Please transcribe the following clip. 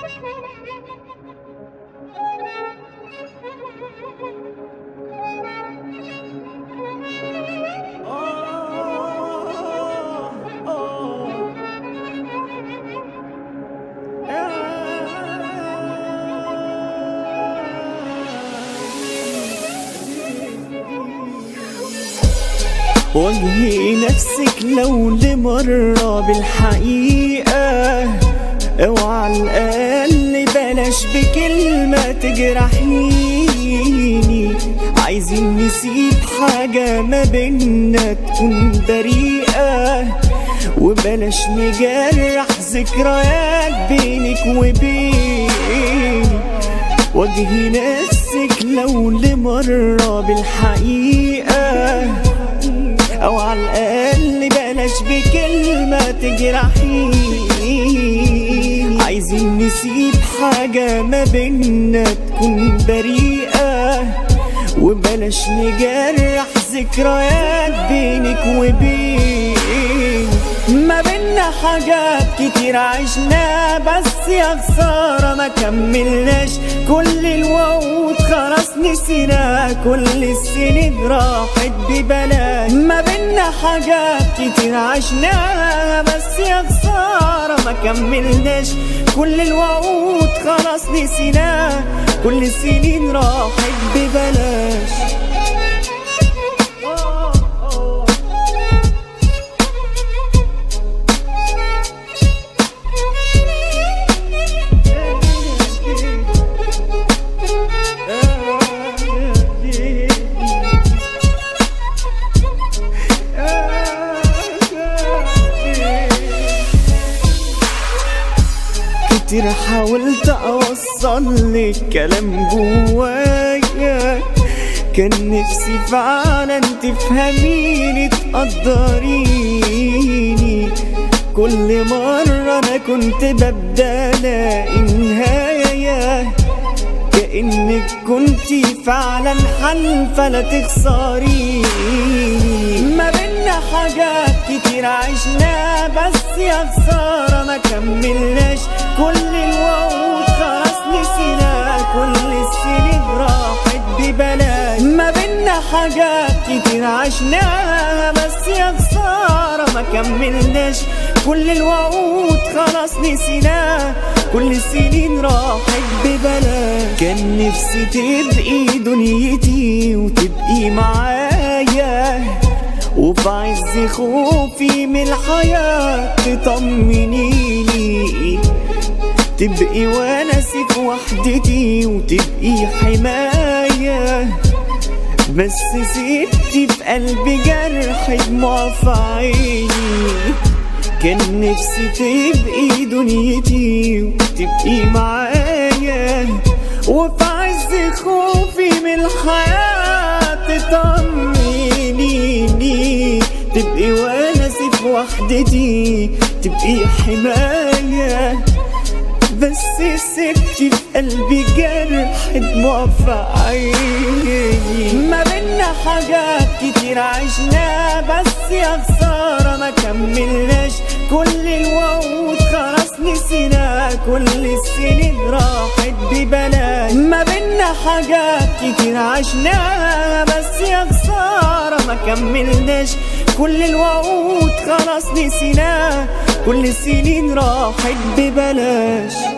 واجهي نفسك لو لمرة بالحقيقة اوعى الأقل بلاش بكلمة تجرحيني عايزين نسيب حاجة ما بينا تكون بريئة وبلاش نجرح ذكريات بينك وبيني واجهي نفسك لو لمرة بالحقيقة أو على الأقل بلاش بكلمة تجرحيني عايزين نسيب حاجة ما بينا تكون بريئة وبلاش نجرح ذكريات بينك وبيني ما بينا حاجات كتير عشنا بس يا خسارة ما كملناش كل الوعود خلاص نسينا كل السنين راحت ببلاش ما بينا حاجات كتير عشنا بس يا خسارة ما كملناش كل الوعود خلاص نسينا كل السنين راحت ببلاش كتير حاولت اوصل لك كلام جوايا كان نفسي فعلا تفهميني تقدريني كل مرة أنا كنت ببدأ ألاقي نهاية كأنك كنتي فعلا حلفة لا تخسريني ما بينا حاجات كتير عشنا بس يا خسارة ما كملناش كل الوعود خلاص نسينا كل السنين راحت ببلاش ما بينا حاجات كتير عشناها بس يا خسارة ما كملناش كل الوعود خلاص نسيناها كل السنين راحت ببلاش كان نفسي تبقي دنيتي وتبقي معايا وفي عز خوفي من الحياة تطمنيني تبقي وناسي في وحدتي وتبقي حماية بس سبتي في قلبي جرح دموع في عيني كان نفسي تبقي دنيتي وتبقي معايا وفي عز خوفي من الحياة تطمنيني تبقي وناسي في وحدتي تبقي حماية بس سبتي في قلبي جرح دموع في عيني ما بينا حاجات كتير عشنا بس يا خسارة ما كملناش كل الوعود خلاص نسينا كل السنين راحت ببلاش ما بينا حاجات كتير عشنا بس يا خسارة ما كملناش كل الوعود خلاص نسينا كل السنين راحت ببلاش